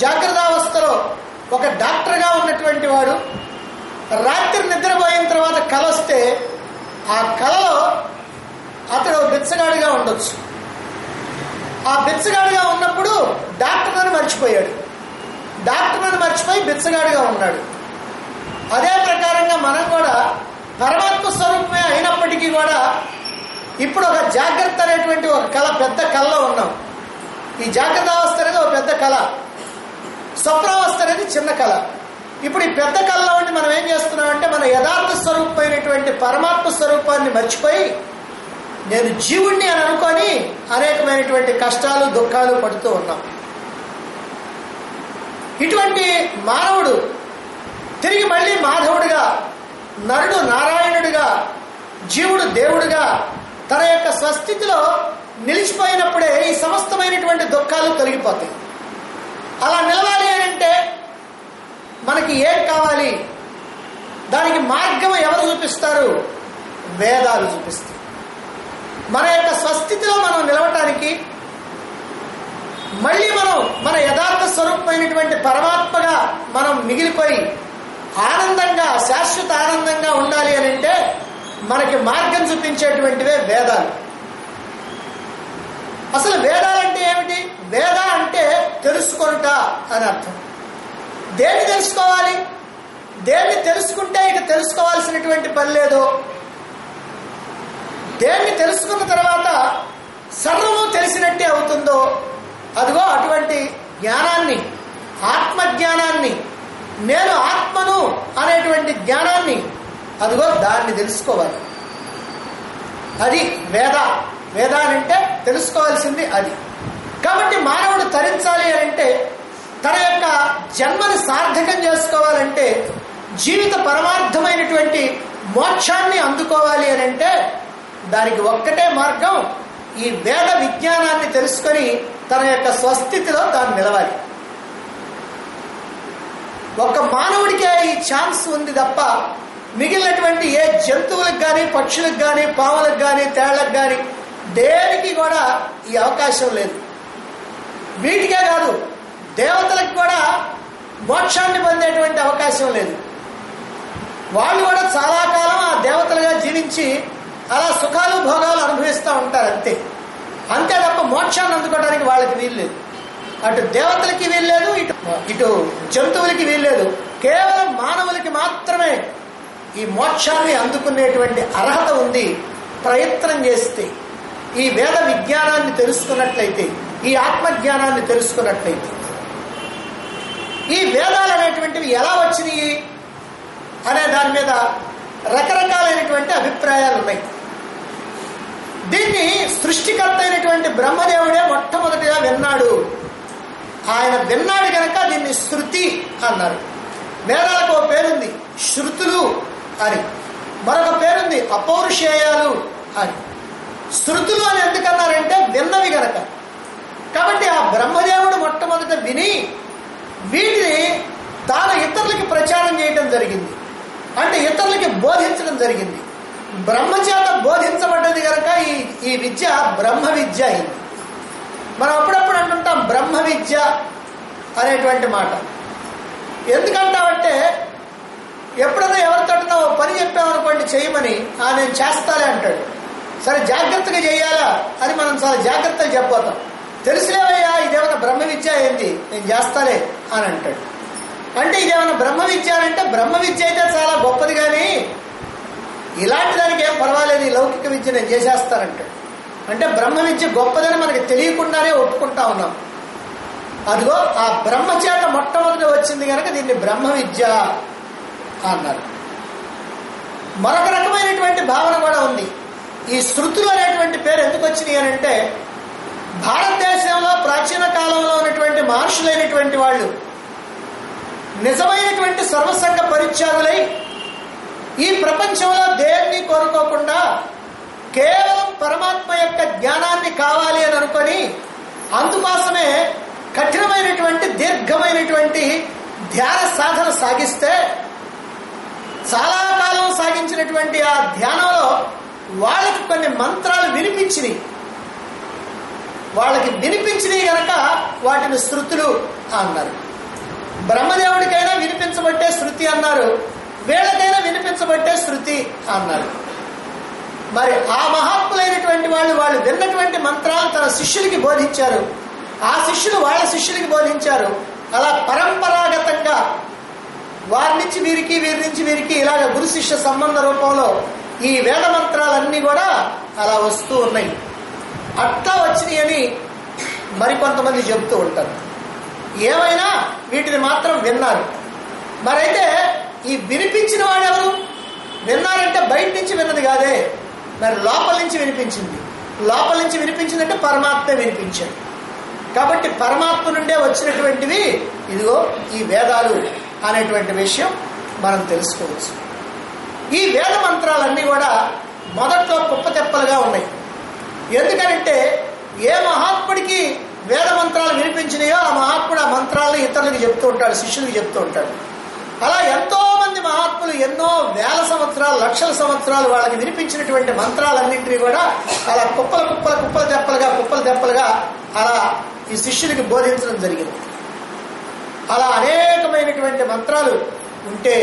జాగ్రత్తావస్థలో ఒక డాక్టర్గా ఉన్నటువంటి వాడు రాత్రి నిద్రపోయిన తర్వాత కల వస్తే ఆ కలలో అతడు బిచ్చగాడిగా ఉండొచ్చు ఆ బిచ్చగాడిగా ఉన్నప్పుడు డాక్టర్ అని మర్చిపోయాడు డాక్టర్ అని మర్చిపోయి బిచ్చగాడిగా ఉన్నాడు అదే ప్రకారంగా మనం కూడా పరమాత్మ స్వరూపమే అయినప్పటికీ కూడా ఇప్పుడు ఒక జాగ్రత్త అనేటువంటి ఒక కళ పెద్ద కళలో ఉన్నాం ఈ జాగ్రత్త అవస్థ అనేది ఒక పెద్ద కళ స్వప్నావస్థ అనేది చిన్న కళ ఇప్పుడు ఈ పెద్ద కళలో ఉండి మనం ఏం చేస్తున్నామంటే మన యథార్థ స్వరూపమైనటువంటి పరమాత్మ స్వరూపాన్ని మర్చిపోయి నేను జీవుణ్ణి అని అనుకొని అనేకమైనటువంటి కష్టాలు దుఃఖాలు పడుతూ ఉన్నాం ఇటువంటి మానవుడు తిరిగి మళ్ళీ మాధవుడిగా నరుడు నారాయణుడిగా జీవుడు దేవుడిగా తన యొక్క స్వస్థితిలో నిలిచిపోయినప్పుడే ఈ సమస్తమైనటువంటి దుఃఖాలు తొలగిపోతాయి అలా నిలవాలి అని అంటే మనకి ఏం కావాలి దానికి మార్గం ఎవరు చూపిస్తారు వేదాలు చూపిస్తాయి మన యొక్క స్వస్థితిలో మనం నిలవటానికి మళ్ళీ మనం మన యథార్థ స్వరూపమైనటువంటి పరమాత్మగా మనం మిగిలిపోయి ఆనందంగా శాశ్వత ఆనందంగా ఉండాలి అని అంటే మనకి మార్గం చూపించేటువంటివే వేదాలు అసలు వేదాలంటే ఏమిటి వేద అంటే తెలుసుకొనుట అని అర్థం దేన్ని తెలుసుకోవాలి దేన్ని తెలుసుకుంటే ఇక తెలుసుకోవాల్సినటువంటి పని లేదు దేన్ని తెలుసుకున్న తర్వాత సర్వము తెలిసినట్టే అవుతుందో అదిగో అటువంటి జ్ఞానాన్ని ఆత్మజ్ఞానాన్ని నేను ఆత్మను అనేటువంటి జ్ఞానాన్ని అదిగో దాన్ని తెలుసుకోవాలి అది వేద వేద అంటే తెలుసుకోవాల్సింది అది కాబట్టి మానవుడు తరించాలి అని అంటే తన యొక్క జన్మని సార్థకం చేసుకోవాలంటే జీవిత పరమార్థమైనటువంటి మోక్షాన్ని అందుకోవాలి అని అంటే దానికి ఒక్కటే మార్గం ఈ వేద విజ్ఞానాన్ని తెలుసుకొని తన యొక్క స్వస్థితిలో తాను నిలవాలి ఒక మానవుడికే ఈ ఛాన్స్ ఉంది తప్ప మిగిలినటువంటి ఏ జంతువులకు కానీ పక్షులకు కానీ పాములకు కానీ తేళ్లకు కానీ దేనికి కూడా ఈ అవకాశం లేదు వీటికే కాదు దేవతలకు కూడా మోక్షాన్ని పొందేటువంటి అవకాశం లేదు వాళ్ళు కూడా చాలా కాలం ఆ దేవతలుగా జీవించి అలా సుఖాలు భోగాలు అనుభవిస్తూ ఉంటారు అంతే అంతే తప్ప మోక్షాన్ని అందుకోవడానికి వాళ్ళకి వీల్లేదు అటు దేవతలకి వీల్లేదు ఇటు ఇటు జంతువులకి వీల్లేదు కేవలం మానవులకి మాత్రమే ఈ మోక్షాన్ని అందుకునేటువంటి అర్హత ఉంది ప్రయత్నం చేస్తే ఈ వేద విజ్ఞానాన్ని తెలుసుకున్నట్లయితే ఈ ఆత్మజ్ఞానాన్ని తెలుసుకున్నట్లయితే ఈ వేదాలు అనేటువంటివి ఎలా వచ్చినాయి అనే దాని మీద రకరకాలైనటువంటి అభిప్రాయాలు ఉన్నాయి దీన్ని సృష్టికర్త అయినటువంటి బ్రహ్మదేవుడే మొట్టమొదటిగా విన్నాడు ఆయన విన్నాడు గనక దీన్ని శృతి అన్నారు వేదాలకు ఒక పేరుంది శృతులు అని మరొక పేరుంది అపౌరుషేయాలు అని శృతులు అని ఎందుకన్నారంటే విన్నవి గనక కాబట్టి ఆ బ్రహ్మదేవుడు మొట్టమొదట విని వీటిని తాను ఇతరులకి ప్రచారం చేయడం జరిగింది అంటే ఇతరులకి బోధించడం జరిగింది బ్రహ్మచేత బోధించబడ్డది కనుక ఈ ఈ విద్య బ్రహ్మ విద్య అయింది మనం అప్పుడప్పుడు అంటుంటాం బ్రహ్మ విద్య అనేటువంటి మాట ఎందుకంటామంటే ఎప్పుడైనా ఎవరితోటో ఓ పని చెప్పామనుకోండి చేయమని ఆ నేను చేస్తాలే అంటాడు సరే జాగ్రత్తగా చేయాలా అని మనం చాలా జాగ్రత్తగా చెప్పబోతాం తెలుసులేవయ్యా ఇదేమైనా బ్రహ్మ విద్య ఏంది నేను చేస్తాలే అని అంటాడు అంటే ఇదేమైనా బ్రహ్మ విద్య అని అంటే బ్రహ్మ విద్య అయితే చాలా గొప్పది కానీ ఇలాంటి దానికి ఏం పర్వాలేదు ఈ లౌకిక విద్య నేను చేసేస్తానంటాడు అంటే బ్రహ్మ విద్య గొప్పదని మనకి తెలియకుండానే ఒప్పుకుంటా ఉన్నాం అదిగో ఆ బ్రహ్మ చేత మొట్టమొదటి వచ్చింది కనుక దీన్ని బ్రహ్మ విద్య అన్నారు మరొక రకమైనటువంటి భావన కూడా ఉంది ఈ శృతులు అనేటువంటి పేరు ఎందుకు వచ్చినాయి అని అంటే భారతదేశంలో ప్రాచీన కాలంలో ఉన్నటువంటి మహర్షులైనటువంటి వాళ్ళు నిజమైనటువంటి సర్వసంగ పరిత్యాగులై ఈ ప్రపంచంలో దేన్ని కోరుకోకుండా కేవలం పరమాత్మ యొక్క జ్ఞానాన్ని కావాలి అని అనుకొని అందుకోసమే కఠినమైనటువంటి దీర్ఘమైనటువంటి ధ్యాన సాధన సాగిస్తే చాలా కాలం సాగించినటువంటి ఆ ధ్యానంలో వాళ్ళకి కొన్ని మంత్రాలు వినిపించినాయి వాళ్ళకి వినిపించినవి గనక వాటిని శృతులు అన్నారు బ్రహ్మదేవుడికైనా వినిపించబట్టే శృతి అన్నారు వీళ్ళకైనా వినిపించబట్టే శృతి అన్నారు మరి ఆ మహాత్ములైనటువంటి వాళ్ళు వాళ్ళు విన్నటువంటి మంత్రాలు తన శిష్యులకి బోధించారు ఆ శిష్యులు వాళ్ళ శిష్యులకి బోధించారు అలా పరంపరాగతంగా వారి నుంచి వీరికి వీరి నుంచి వీరికి ఇలాగ గురు శిష్య సంబంధ రూపంలో ఈ వేద మంత్రాలన్నీ కూడా అలా వస్తూ ఉన్నాయి అట్లా వచ్చినాయి అని మరికొంతమంది చెబుతూ ఉంటారు ఏమైనా వీటిని మాత్రం విన్నారు మరైతే ఈ వినిపించిన వాడెవరు విన్నారంటే బయట నుంచి విన్నది కాదే మరి లోపల నుంచి వినిపించింది లోపల నుంచి వినిపించిందంటే పరమాత్మ వినిపించాడు కాబట్టి పరమాత్మ నుండే వచ్చినటువంటివి ఇదిగో ఈ వేదాలు అనేటువంటి విషయం మనం తెలుసుకోవచ్చు ఈ వేద మంత్రాలన్నీ కూడా మొదట్లో కుప్పతెప్పలుగా ఉన్నాయి ఎందుకనంటే ఏ మహాత్ముడికి వేద మంత్రాలు వినిపించినాయో ఆ మహాత్ముడు ఆ మంత్రాలను ఇతరులకు చెప్తూ ఉంటాడు శిష్యులకు చెప్తూ ఉంటాడు అలా ఎంతో మంది మహాత్ములు ఎన్నో వేల సంవత్సరాలు లక్షల సంవత్సరాలు వాళ్ళకి వినిపించినటువంటి మంత్రాలన్నింటినీ కూడా అలా కుప్పల కుప్పల కుప్పల తెప్పలుగా కుప్పల తెప్పలుగా అలా ఈ శిష్యునికి బోధించడం జరిగింది అలా అనేకమైనటువంటి మంత్రాలు ఉంటే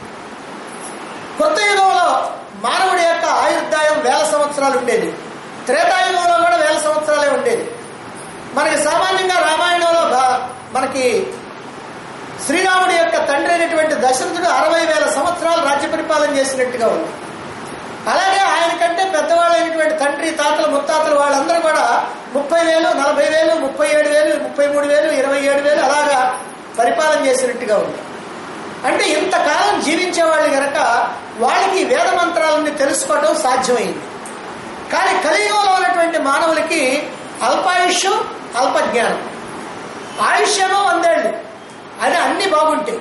కొత్త యుగంలో మానవుడి యొక్క ఆయుర్దాయం వేల సంవత్సరాలు ఉండేది త్రేతాయుగంలో కూడా వేల సంవత్సరాలే ఉండేది మనకి సామాన్యంగా రామాయణంలో బా- మనకి శ్రీరాముడి యొక్క తండ్రి అయినటువంటి దశరథుడు అరవై వేల సంవత్సరాలు రాజ్య పరిపాలన చేసినట్టుగా ఉంది అలాగే ఆయన కంటే పెద్దవాళ్ళైనటువంటి తండ్రి తాతలు ముత్తాతలు వాళ్ళందరూ కూడా ముప్పై వేలు నలభై వేలు ముప్పై ఏడు వేలు ముప్పై మూడు వేలు ఇరవై ఏడు వేలు అలాగా పరిపాలన చేసినట్టుగా ఉంది అంటే ఇంతకాలం జీవించే వాళ్ళు గనక వాళ్ళకి ఈ వేద మంత్రాలని తెలుసుకోవడం సాధ్యమైంది కానీ కలియుగంలో ఉన్నటువంటి మానవులకి అల్పాయుష్ అల్పజ్ఞానం ఆయుష్యమో వందేళ్ళు అని అన్ని బాగుంటాయి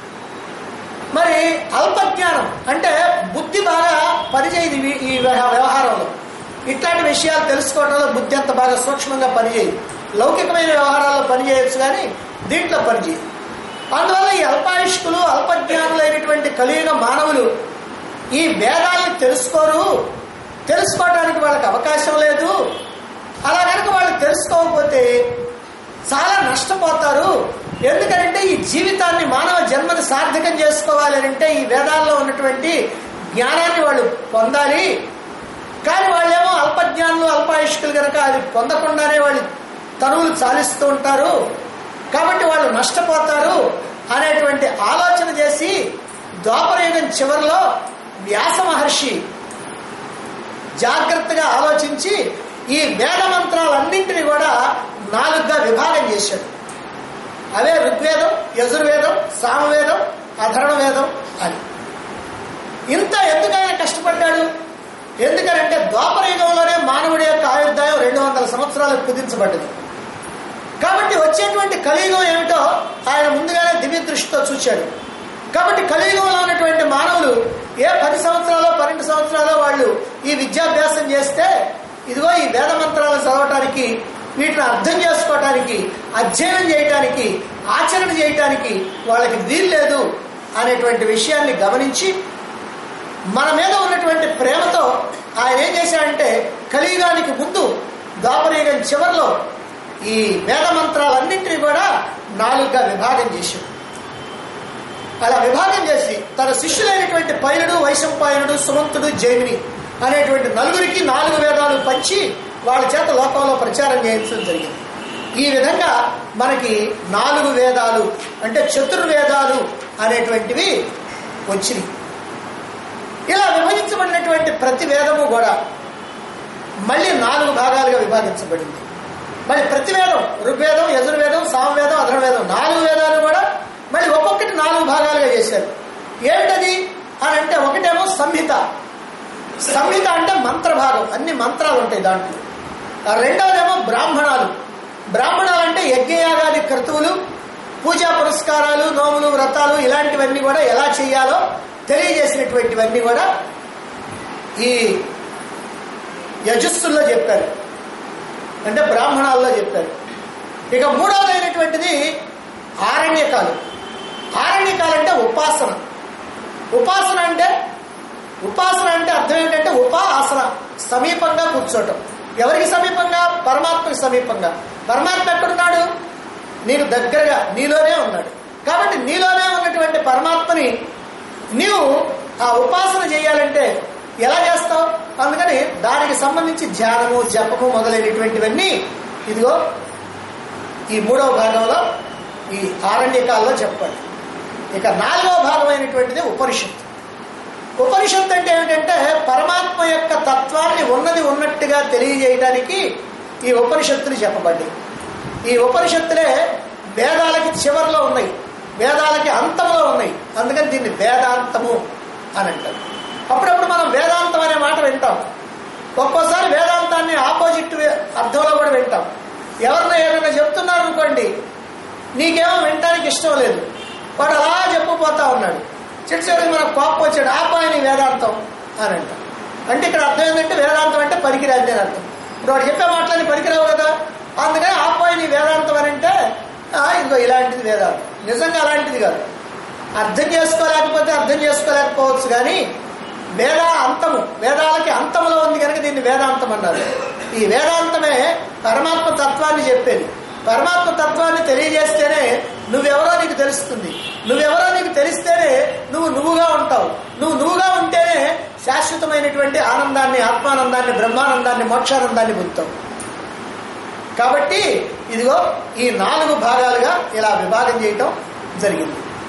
మరి అల్పజ్ఞానం అంటే బుద్ధి బాగా పనిచేయదు ఈ- ఈ వ్యవ- వ్యవహారంలో ఇట్లాంటి విషయాలు తెలుసుకోవడంలో బుద్ధి అంత బాగా సూక్ష్మంగా పనిచేయదు లౌకికమైన వ్యవహారాల్లో పనిచేయచ్చు కానీ దీంట్లో పనిచేయదు అందువల్ల ఈ అల్పాయుష్కులు అల్పజ్ఞానులైనటువంటి కలియుగ మానవులు ఈ వేదాలను తెలుసుకోరు తెలుసుకోవడానికి వాళ్ళకి అవకాశం లేదు అలా కనుక వాళ్ళు తెలుసుకోకపోతే చాలా నష్టపోతారు ఎందుకంటే ఈ జీవితాన్ని మానవ జన్మని సార్థకం చేసుకోవాలి అంటే ఈ వేదాల్లో ఉన్నటువంటి జ్ఞానాన్ని వాళ్ళు పొందాలి కానీ వాళ్ళేమో అల్పజ్ఞానులు అల్పాయుష్కులు కనుక అది పొందకుండానే వాళ్ళు తనువులు చాలిస్తూ ఉంటారు కాబట్టి వాళ్ళు నష్టపోతారు అనేటువంటి ఆలోచన చేసి ద్వాపరయుగం చివరిలో వ్యాస మహర్షి జాగ్రత్తగా ఆలోచించి ఈ వేద మంత్రాలన్నింటినీ కూడా నాలుగుగా విభాగం చేశాడు అవే ఋగ్వేదం యజుర్వేదం సామవేదం అధర్ణ వేదం అని ఇంత ఎందుకైనా కష్టపడ్డాడు ఎందుకనంటే ద్వాపర యుగంలోనే మానవుడి యొక్క ఆయుర్దాయం రెండు వందల సంవత్సరాలకు కుదించబడ్డది కాబట్టి వచ్చేటువంటి కలియుగం ఏమిటో ఆయన ముందుగానే దివ్య దృష్టితో చూశాడు కాబట్టి కలియుగంలో ఉన్నటువంటి మానవులు ఏ పది సంవత్సరాలు పన్నెండు సంవత్సరాలు వాళ్ళు ఈ విద్యాభ్యాసం చేస్తే ఇదిగో ఈ వేద మంత్రాలు చదవటానికి వీటిని అర్థం చేసుకోవటానికి అధ్యయనం చేయటానికి ఆచరణ చేయటానికి వాళ్ళకి వీలు లేదు అనేటువంటి విషయాన్ని గమనించి మన మీద ఉన్నటువంటి ప్రేమతో ఆయన ఏం చేశాడంటే కలియుగానికి ముందు ద్వాపరయుగం చివరిలో ఈ వేద మంత్రాలన్నింటినీ కూడా నాలుగుగా విభాగం చేశాడు అలా విభాగం చేసి తన శిష్యులైనటువంటి పైలుడు వైశంపాయనుడు సుమంతుడు జైమిని అనేటువంటి నలుగురికి నాలుగు వేదాలు పంచి వాళ్ళ చేత లోకంలో ప్రచారం చేయించడం జరిగింది ఈ విధంగా మనకి నాలుగు వేదాలు అంటే చతుర్వేదాలు అనేటువంటివి వచ్చినాయి ఇలా విభజించబడినటువంటి ప్రతి వేదము కూడా మళ్ళీ నాలుగు భాగాలుగా విభాగించబడింది మళ్ళీ ప్రతి వేదం ఋగ్వేదం యజుర్వేదం సామవేదం అధర్వేదం నాలుగు వేదాలు కూడా మళ్ళీ ఒక్కొక్కటి నాలుగు భాగాలుగా చేశారు ఏమిటది అని అంటే ఒకటేమో సంహిత సంహిత అంటే మంత్రభాగం అన్ని మంత్రాలు ఉంటాయి దాంట్లో ఆ రెండవదేమో బ్రాహ్మణాలు బ్రాహ్మణాలు అంటే యజ్ఞయాగాది క్రతువులు పూజా పురస్కారాలు నోములు వ్రతాలు ఇలాంటివన్నీ కూడా ఎలా చేయాలో తెలియజేసినటువంటివన్నీ కూడా ఈ యజస్సుల్లో చెప్పారు అంటే బ్రాహ్మణాల్లో చెప్పారు ఇక మూడవదైనటువంటిది ఆరణ్యకాలు ఆరణ్యకాలు అంటే ఉపాసన ఉపాసన అంటే ఉపాసన అంటే అర్థం ఏంటంటే ఉపాసన సమీపంగా కూర్చోటం ఎవరికి సమీపంగా పరమాత్మకి సమీపంగా పరమాత్మ ఎక్కడున్నాడు నీకు దగ్గరగా నీలోనే ఉన్నాడు కాబట్టి నీలోనే ఉన్నటువంటి పరమాత్మని నీవు ఆ ఉపాసన చేయాలంటే ఎలా చేస్తావు అందుకని దానికి సంబంధించి ధ్యానము జపము మొదలైనటువంటివన్నీ ఇదిగో ఈ మూడవ భాగంలో ఈ ఆరణ్యకాల్లో చెప్పండి ఇక నాలుగవ భాగమైనటువంటిది ఉపనిషత్తు ఉపనిషత్తు అంటే ఏమిటంటే పరమాత్మ యొక్క తత్వాన్ని ఉన్నది ఉన్నట్టుగా తెలియజేయడానికి ఈ ఉపనిషత్తులు చెప్పబడ్డాయి ఈ ఉపనిషత్తులే వేదాలకి చివరిలో ఉన్నాయి వేదాలకి అంతంలో ఉన్నాయి అందుకని దీన్ని వేదాంతము అని అంటారు అప్పుడప్పుడు మనం వేదాంతం అనే మాట వింటాం ఒక్కోసారి వేదాంతాన్ని ఆపోజిట్ అర్థంలో కూడా వింటాం ఎవరినో ఏదైనా చెప్తున్నారు అనుకోండి నీకేమో వినటానికి ఇష్టం లేదు వాడు అలా చెప్పిపోతా ఉన్నాడు చిట్టు చివరికి మనకు కోపం వచ్చాడు ఆపాయని వేదాంతం అని అంటాం అంటే ఇక్కడ అర్థం ఏంటంటే వేదాంతం అంటే పనికిరాది అని అర్థం ఇప్పుడు వాడు చెప్పే మాటలని పనికిరావు కదా అందుకని ఆపాయని వేదాంతం అని అంటే "ఆ, ఇదిగో ఇలాంటిది వేదాంతం నిజంగా అలాంటిది కాదు అర్థం చేసుకోలేకపోతే అర్థం చేసుకోలేకపోవచ్చు కానీ వేద అంతము వేదాలకి అంతములో ఉంది కనుక దీన్ని వేదాంతం అన్నారు ఈ వేదాంతమే పరమాత్మ తత్వాన్ని చెప్పేది పరమాత్మ తత్వాన్ని తెలియజేస్తేనే నువ్వెవరో నీకు తెలుస్తుంది నువ్వెవరో నీకు తెలిస్తేనే నువ్వు నువ్వుగా ఉంటావు నువ్వు నువ్వుగా ఉంటేనే శాశ్వతమైనటువంటి ఆనందాన్ని ఆత్మానందాన్ని బ్రహ్మానందాన్ని మోక్షానందాన్ని పొందుతావు కాబట్టి ఇదిగో ఈ నాలుగు భాగాలుగా ఇలా విభాగం చేయటం జరిగింది